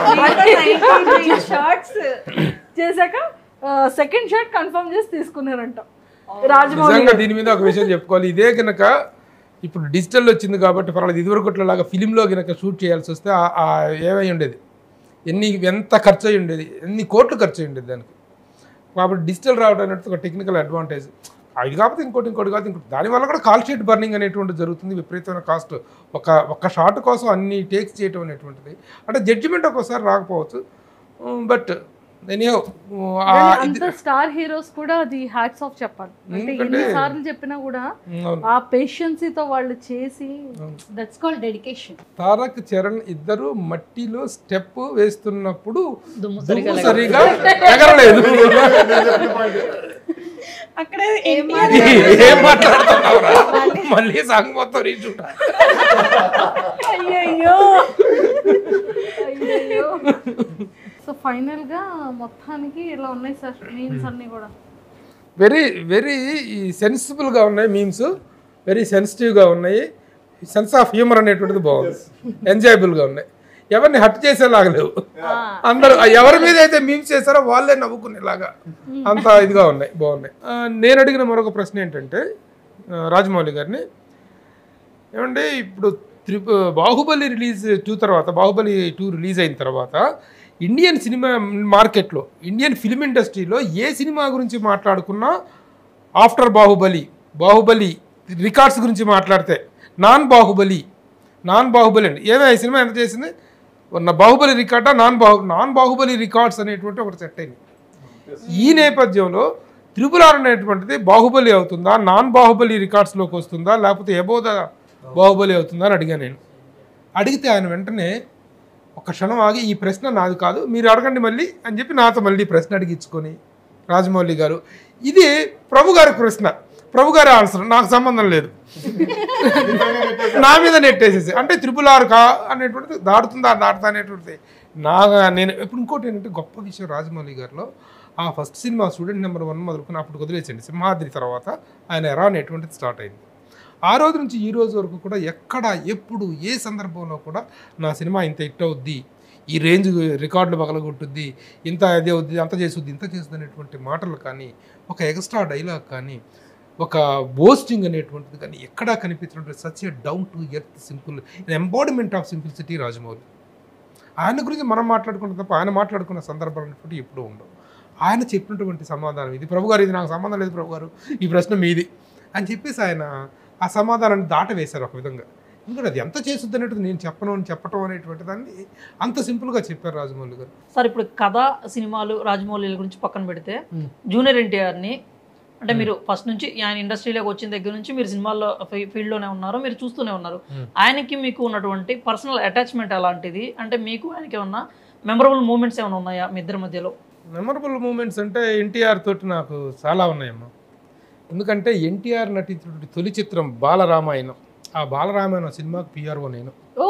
చేసి షార్ట్స్ చేశాక సెకండ్ షాట్ కన్ఫర్మ్ చేసి తీసుకున్నారంట రాజమౌళి నిజంగా దీని మీద ఒక విషయం చెప్పుకోవాలి ఇదే కనుక ఇప్పుడు డిజిటల్ వచ్చింది కాబట్టి పర్వాలేదు ఇదివరకు లాగా ఫిలింలో కనుక షూట్ చేయాల్సి వస్తే ఆ- ఆ ఏమై ఉండేది ఎన్ని ఎంత ఖర్చు అయి ఉండేది ఎన్ని కోట్లు ఖర్చు అయి ఉండేది దానికి కాబట్టి డిజిటల్ రావడం అనేది ఒక టెక్నికల్ అడ్వాంటేజ్ అది కాకపోతే ఇంకోటి ఇంకోటి కాదు ఇంకోటి దానివల్ల కూడా కాల్ షీట్ బర్నింగ్ అనేటువంటి జరుగుతుంది విపరీతమైన కాస్ట్ ఒక ఒక్క షాట్ కోసం అన్ని టేక్స్ చేయటం అనేటువంటిది అంటే జడ్జిమెంట్ ఒక్కోసారి రాకపోవచ్చు బట్ ఎనీహో అంత స్టార్ హీరోస్ కూడా అది హ్యాట్స్ ఆఫ్ చెప్పాలి అంటే ఎందుకంటే- ఎన్ని సార్లు చెప్పినా కూడా అవును ఆ పేషెన్సీతో వాళ్ళు చేసి that's call dedication Tarak Charan ఇద్దరు మట్టిలో స్టెప్ వేస్తున్నప్పుడు దుమ్ము దుమ్ము సరిగా ఎగరలేదు అక్కడ ఏం మాట్లాడుతున్నావురా మళ్ళీ సాంగ్ మొత్తం రీచుంటా అయ్యయ్యో అయ్యయ్యో సో ఫైనల్ గా మొత్తానికి ఇలా ఉన్నాయి సార్ మీన్స్ అన్ని కూడా వెరీ వెరీ సెన్సిబుల్గా ఉన్నాయి మీమ్స్ వెరీ సెన్సిటివ్గా ఉన్నాయి సెన్స్ ఆఫ్ హ్యూమర్ అనేటువంటిది బాగుంది ఎంజాయబుల్గా ఉన్నాయి ఎవరిని హట్ చేసేలాగా లేవు అందరూ ఎవరి మీద అయితే మీమ్స్ చేశారో వాళ్ళే నవ్వుకునేలాగా అంత ఇదిగా ఉన్నాయి బాగున్నాయి ఆ, నేను అడిగిన మరొక ప్రశ్న ఏంటంటే ఆ, రాజమౌళి గారిని ఏమంటే ఇప్పుడు త్రిపు బాహుబలి రిలీజ్ టూ తర్వాత బాహుబలి టూ రిలీజ్ అయిన తర్వాత ఇండియన్ సినిమా మార్కెట్లో ఇండియన్ ఫిల్మ్ ఇండస్ట్రీలో ఏ సినిమా గురించి మాట్లాడుకున్నా ఆఫ్టర్ బాహుబలి బాహుబలి రికార్డ్స్ గురించి మాట్లాడితే నాన్ బాహుబలి నాన్ బాహుబలి అండి ఏమే ఈ సినిమా ఎంత చేసింది ఉన్న బాహుబలి రికార్డా నాన్ బాహు నాన్ బాహుబలి రికార్డ్స్ అనేటువంటి ఒకటి సెట్ అయింది ఈ నేపథ్యంలో త్రిపుర అనేటువంటిది బాహుబలి అవుతుందా నాన్ బాహుబలి రికార్డ్స్లోకి వస్తుందా లేకపోతే ఎబోద బాహుబలి అవుతుందా అని అడిగాను నేను అడిగితే ఆయన వెంటనే ఒక క్షణం ఆగి ఈ ప్రశ్న నాది కాదు మీరు అడగండి మళ్ళీ అని చెప్పి నాతో మళ్ళీ ప్రశ్న అడిగించుకొని రాజమౌళి గారు ఇది ప్రభు గారి ప్రశ్న ప్రభు గారి ఆన్సర్ నాకు సంబంధం లేదు నా మీద నెట్టేసేసి అంటే త్రిపుల్ ఆర్ కా అనేటువంటిది దాటుతుందా దాటుతా అనేటువంటిది నా నేను ఇప్పుడు ఇంకోటి ఏంటంటే గొప్ప విషయం రాజమౌళి గారిలో ఆ first cinema student number one మొదలుకొని అప్పుడు వదిలేసండి సింహాద్రి తర్వాత ఆయన ఎరా అనేటువంటిది స్టార్ట్ అయింది ఆ రోజు నుంచి ఈ రోజు వరకు కూడా ఎక్కడ ఎప్పుడు ఏ సందర్భంలో కూడా నా సినిమా ఇంత హిట్ అవుద్ది ఈ రేంజ్ రికార్డులు పగలగొట్టుద్ది ఇంత అదే అవుద్ది అంత చేసుద్ది ఇంత చేస్తుంది అనేటువంటి మాటలు కానీ ఒక ఎక్స్ట్రా డైలాగ్ కానీ ఒక బోస్టింగ్ అనేటువంటిది కానీ ఎక్కడా కనిపించినటువంటి such a down to earth simple embodiment of simplicity Rajamouli ఆయన గురించి మనం మాట్లాడుకుంటే తప్ప ఆయన మాట్లాడుకున్న సందర్భాలు అనేటువంటి ఎప్పుడూ ఉండవు ఆయన చెప్పినటువంటి సమాధానం ఇది ప్రభు గారు ఇది నాకు సంబంధం లేదు ప్రభు గారు ఈ ప్రశ్న మీది అని చెప్పేసి ఆయన ఆ సమాధానాన్ని దాటవేశారు ఒక విధంగా ఎందుకంటే అది ఎంత చేస్తుంది అనేటువంటి నేను చెప్పను అని చెప్పటం అనేటువంటి దాన్ని అంత సింపుల్గా చెప్పారు రాజమౌళి గారు సార్ ఇప్పుడు కథ సినిమాలు రాజమౌళి గురించి పక్కన పెడితే Hmm. జూనియర్ ఎన్టీఆర్ని అంటే మీరు ఫస్ట్ నుంచి ఆయన ఇండస్ట్రీలోకి వచ్చిన దగ్గర నుంచి మీరు సినిమాల్లో ఫీ- ఫీల్డ్లోనే ఉన్నారు మీరు చూస్తూనే ఉన్నారు Hmm. ఆయనకి మీకు ఉన్నటువంటి పర్సనల్ అటాచ్మెంట్ అలాంటిది అంటే మీకు ఆయనకి ఏమన్నా మెమరబుల్ మూమెంట్స్ ఏమైనా ఉన్నాయా మీ ఇద్దరి మధ్యలో మెమరబుల్ మూమెంట్స్ అంటే ఎన్టీఆర్ తోటి నాకు చాలా ఉన్నాయమ్మా ఎందుకంటే ఎన్టీఆర్ నటించినటువంటి తొలి చిత్రం బాలరామాయణం ఆ బాలరామాయణం సినిమాకి పిఆర్ఓ నేను ఓ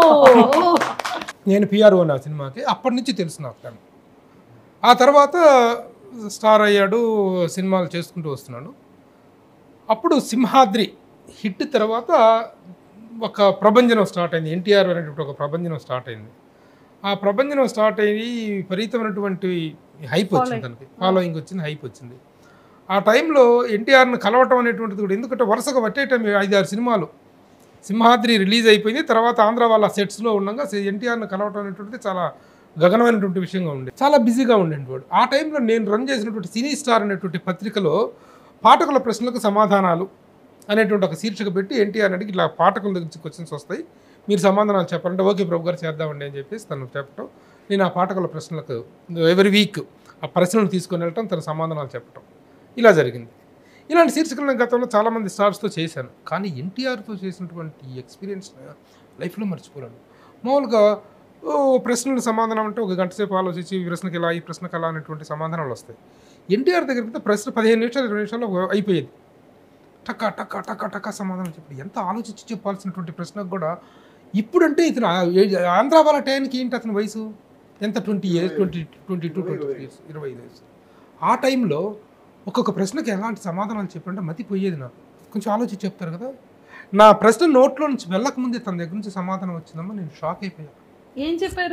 నేను పిఆర్ఓ నా సినిమాకి అప్పటి నుంచి తెలుసు నాకు తను ఆ తర్వాత స్టార్ అయ్యాడు సినిమాలు చేసుకుంటూ వస్తున్నాడు అప్పుడు సింహాద్రి హిట్ తర్వాత ఒక ప్రభంజనం స్టార్ట్ అయింది ఎన్టీఆర్ అనేటువంటి ఒక ప్రభంజనం స్టార్ట్ అయింది ఆ ప్రభంజనం స్టార్ట్ అయ్యి విపరీతమైనటువంటి హైప్ వచ్చింది తనకి ఫాలోయింగ్ వచ్చింది హైప్ వచ్చింది ఆ టైంలో ఎన్టీఆర్ని కలవటం అనేటువంటిది కూడా ఎందుకంటే వరుసగా పట్టే టైం ఐదు ఆరు సినిమాలు సింహాద్రి రిలీజ్ అయిపోయింది తర్వాత ఆంధ్ర వాళ్ళ సెట్స్లో ఉండగా ఎన్టీఆర్ని కలవటం అనేటువంటిది చాలా గగనమైనటువంటి విషయంగా ఉండేది చాలా బిజీగా ఉండేవాడు ఆ టైంలో నేను రన్ చేసినటువంటి సినీ స్టార్ అనేటువంటి పత్రికలో పాఠకుల ప్రశ్నలకు సమాధానాలు అనేటువంటి ఒక శీర్షిక పెట్టి ఎన్టీఆర్ అడిగి ఇట్లా పాఠకుల దగ్గర నుంచి క్వశ్చన్స్ వస్తాయి మీరు సమాధానాలు చెప్పాలంటే ఓకే ప్రభు గారు చేద్దామండి అని చెప్పేసి తను చెప్పటం నేను ఆ పాఠకుల ప్రశ్నలకు ఎవరి వీక్ ఆ ప్రశ్నలు తీసుకొని వెళ్ళటం తన సమాధానాలు చెప్పటం ఇలా జరిగింది ఇలాంటి శీర్షికలు నేను గతంలో చాలామంది స్టార్స్తో చేశాను కానీ ఎన్టీఆర్తో చేసినటువంటి ఎక్స్పీరియన్స్ లైఫ్లో మర్చిపోలేను మామూలుగా ఓ ప్రశ్నలు సమాధానం అంటే ఒక గంట సేపు ఆలోచించి ఈ ప్రశ్నకి ఇలా ఈ ప్రశ్నకి అలా అనేటువంటి సమాధానాలు వస్తాయి ఎన్టీఆర్ దగ్గరికి అయితే ప్రశ్న పదిహేను నిమిషాలు ఇరవై నిమిషాల్లో అయిపోయేది టక్క టక్క టక్క టక్క సమాధానం చెప్పి ఎంత ఆలోచించి చెప్పాల్సినటువంటి ప్రశ్నకు కూడా ఇప్పుడంటే ఇతను ఆ ఏజ్- ఆంధ్ర వాళ్ళ టైంకి ఏంటి అతని వయసు ఎంత twenty years twenty twenty two twenty three years ఇరవై ఐదు వయసు ఆ టైంలో ఒక్కొక్క ప్రశ్నకి ఎలాంటి సమాధానాలు చెప్పంటే మతిపోయేది నాకు కొంచెం ఆలోచించి చెప్తారు కదా నా ప్రశ్న నోట్లో నుంచి వెళ్ళకముందే తన దగ్గర నుంచి సమాధానం వచ్చిందమ్మా నేను షాక్ అయిపోయాను ఏం చెప్పారు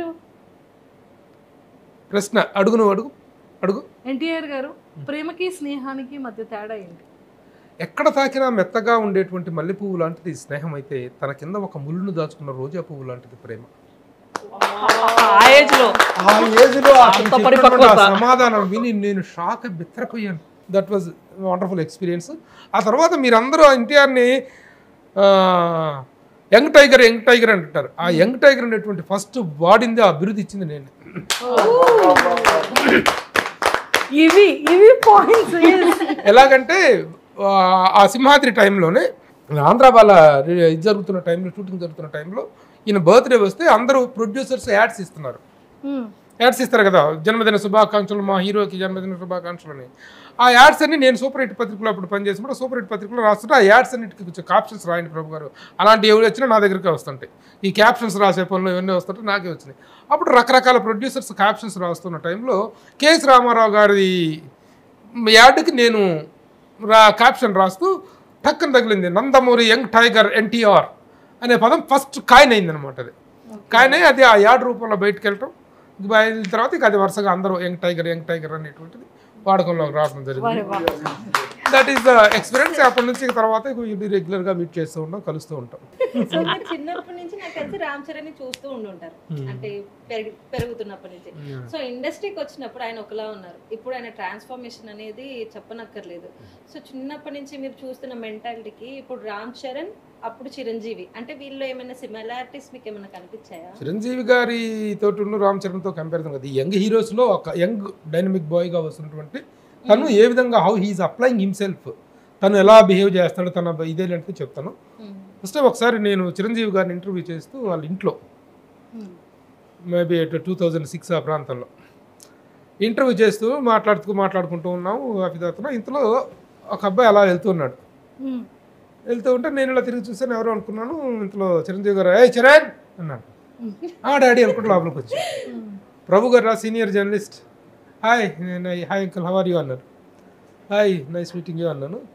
ప్రశ్న అడుగు నువ్వు అడుగు అడుగు ఎన్టీఆర్ గారు ప్రేమకి స్నేహానికి మధ్య తేడా ఏంటి ఎక్కడ తాకినా మెత్తగా ఉండేటువంటి మల్లె పువ్వు లాంటిది స్నేహం అయితే తన కింద ఒక ముళ్ళును దాచుకున్న రోజా పువ్వు లాంటిది ప్రేమ ఆ ఏజ్ లో ఆ ఏజ్లో అతను అంత చెప్పినటువంటి పరిపక్వత. ఆ సమాధానం విని నేను షాక్ అయి బిత్తరపోయాను దట్ వాజ్ వండర్ఫుల్ ఎక్స్పీరియన్స్ ఆ తర్వాత మీరందరూ ఎన్టీఆర్ని యంగ్ టైగర్ యంగ్ టైగర్ అంటారు ఆ యంగ్ టైగర్ అనేటువంటి ఫస్ట్ వాడింది ఆ బిరుదు ఇచ్చింది నేను ఇవి ఇవి పాయింట్స్ ఎలాగంటే ఆ, ఆ సింహాద్రి టైంలోనే ఆంధ్ర వాళ్ళ రి- ఇది జరుగుతున్న టైంలో షూటింగ్ జరుగుతున్న టైంలో ఈయన బర్త్డే వస్తే అందరూ ప్రొడ్యూసర్స్ యాడ్స్ ఇస్తున్నారు యాడ్స్ ఇస్తారు కదా జన్మదిన శుభాకాంక్షలు మా హీరోకి జన్మదిన శుభాకాంక్షలు అని ఆ యాడ్స్ అన్ని నేను సూపర్ హిట్ పత్రికలో అప్పుడు పనిచేసినప్పుడు సూపర్ హిట్ పత్రికలో రాస్తుంటే ఆ యాడ్స్ అన్నిటికీ కొంచెం కాప్షన్స్ రాయండి ప్రభు గారు అలాంటి ఎవరు వచ్చినా నా దగ్గరికి వస్తుంటాయి ఈ క్యాప్షన్స్ రాసే పనులు ఇవన్నీ వస్తుంటే నాకే వచ్చినాయి అప్పుడు రకరకాల ప్రొడ్యూసర్స్ క్యాప్షన్స్ రాస్తున్న టైంలో కేఎస్ రామారావు గారి యాడ్కి నేను రా క్యాప్షన్ రాస్తూ టక్కన తగిలింది నందమూరి యంగ్ టైగర్ ఎన్టీఆర్ అనే పదం ఫస్ట్ కాయిన్ అయింది అనమాట అది కాయిన్ అయ్యి అది ఆ యాడ్ రూపంలో బయటకు వెళ్ళటం బయలుదేరిన తర్వాత ఇక అది వరుసగా అందరూ యంగ్ టైగర్ యంగ్ టైగర్ అనేటువంటిది వాడకంలోకి రావడం జరిగింది దట్ ఈస్ ద ఎక్స్పీరియన్స్ అప్పటి నుంచి ఇక తర్వాత రెగ్యులర్గా మీట్ చేస్తూ ఉంటాం కలుస్తూ ఉంటాం సో మీరు చిన్నప్పటి నుంచి నాకు తెలిసి రామ్ చరణ్ చూస్తూ ఉండుంటారు అంటే పెరిగి పెరుగుతున్నప్పటి నుంచి సో ఇండస్ట్రీకి వచ్చినప్పుడు ఆయన ఒకలా ఉన్నారు ఇప్పుడు ఆయన ట్రాన్స్ఫర్మేషన్ అనేది చెప్పనక్కర్లేదు సో చిన్నప్పటి నుంచి మీరు చూస్తున్న మెంటాలిటీకి ఇప్పుడు రామ్ చరణ్ అప్పుడు చిరంజీవి అంటే వీళ్ళు ఏమైనా సిమిలారిటీస్ మీకు ఏమైనా కనిపించాయా చిరంజీవి గారి తోటి ఉన్న రామ్ చరణ్తో కంపారిజన్ కదా ఈ యంగ్ హీరోస్లో ఒక యంగ్ డైనమిక్ బాయ్గా వస్తున్నటువంటి తను ఏ విధంగా హౌ హీఈస్ అప్లయింగ్ హిమ్సెల్ఫ్ తను ఎలా బిహేవ్ చేస్తాడో తన ఇదేంటి చెప్తాను ఫస్ట్ ఒకసారి నేను చిరంజీవి గారిని ఇంటర్వ్యూ చేస్తూ వాళ్ళ ఇంట్లో మేబీ టూ థౌజండ్ సిక్స్ ఆ ప్రాంతంలో ఇంటర్వ్యూ చేస్తూ మాట్లాడుతూ మాట్లాడుకుంటూ ఉన్నాము అభిదాతలో ఇంతలో ఒక అబ్బాయి అలా వెళ్తున్నాడు వెళ్తూ ఉంటే నేను ఇలా తిరిగి చూసాను ఎవరో అనుకున్నాను ఇంతలో చిరంజీవి గారు ఏ చరణ్ అన్నాడు ఆ డాడీ అనుకుంటే లోపలికి వచ్చి ప్రభు గారు సీనియర్ జర్నలిస్ట్ హాయ్ నేను హాయ్ అంకుల్ హవర్ యూ అన్నారు హాయ్ నైస్ మీటింగ్ యూ అన్నాను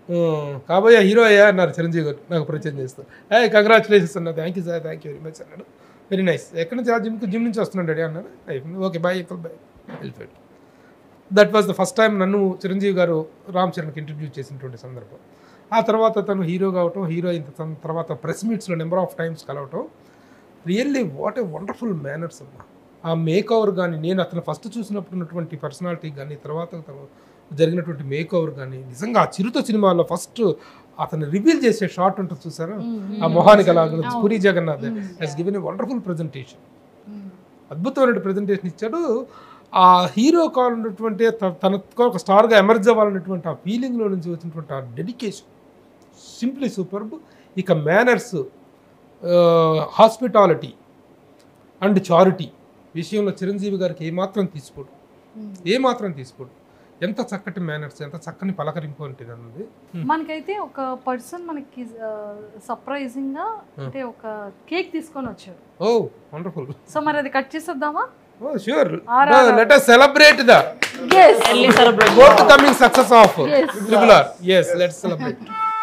కాబోయే హీరో అయ్యా అన్నారు చిరంజీవి గారు నాకు పరిచయం చేస్తూ ఏ కంగ్రాచులేషన్స్ అన్న thank you sir thank you very much అన్నాడు వెరీ నైస్ ఎక్కడి నుంచి ఆ జిమ్ జిమ్ నుంచి వస్తున్నాడు డాడీ అన్నాడు అయిపోయింది ఓకే బాయ్ ఎక్కడ బాయ్ వెళ్ళిపోయాడు that was the first time నన్ను చిరంజీవి గారు రామ్ చరణ్కి ఇంట్రడ్యూస్ చేసినటువంటి సందర్భం ఆ తర్వాత తను హీరో కావటం హీరో అయిన తన తర్వాత ప్రెస్ మీట్స్లో నెంబర్ ఆఫ్ టైమ్స్ కలవటం really what a wonderful manners అన్న ఆ మేక్ ఓవర్ కానీ నేను అతను ఫస్ట్ చూసినప్పుడు ఉన్నటువంటి పర్సనాలిటీ కానీ తర్వాత తను జరిగినటువంటి మేక్ ఓవర్ కానీ నిజంగా ఆ చిరుత సినిమాలో ఫస్ట్ అతను రివీల్ చేసే షార్ట్ ఉంటుంది చూసారా ఆ మొహానికి అలా Puri Jagannadh he's given a wonderful presentation అద్భుతమైన ప్రజెంటేషన్ ఇచ్చాడు ఆ హీరో కావాలన్నటువంటి త- తనకు ఒక స్టార్గా ఎమర్జ్ అవ్వాలన్నటువంటి ఆ ఫీలింగ్లో నుంచి వచ్చినటువంటి ఆ డెడికేషన్ సింప్లీ సూపర్బ్ ఇక మేనర్స్ హాస్పిటాలిటీ అండ్ చారిటీ విషయంలో చిరంజీవి గారికి ఏమాత్రం తీసుకోడు ఏమాత్రం తీసుకోడు ఎంత చక్కటి మేనర్స్ ఎంత చక్కని పలకరింపు అంటే అన్నది మనకైతే ఒక పర్సన్ మనకి సర్ప్రైజింగ్ గా అంటే ఒక కేక్ తీసుకొని వచ్చాడు ఓ వండర్ఫుల్ సో మరి అది కట్ చేసేద్దామా oh sure RRR. Let us celebrate the yes వెళ్ళి celebrate forthcoming success of Yes. Triple R yes let's celebrate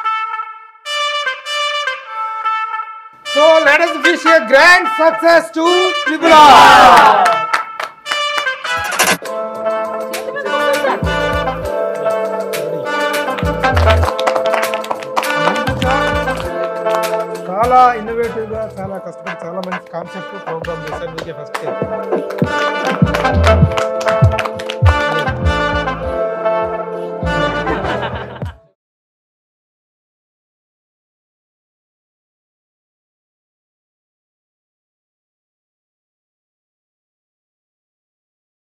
so let us wish a grand success to triple R చాలా ఇన్నోవేటివ్ గా చాలా కష్టపడి చాలా మంచి కాన్సెప్ట్ ప్రోగ్రామ్ చేశారు మీకే ఫస్ట్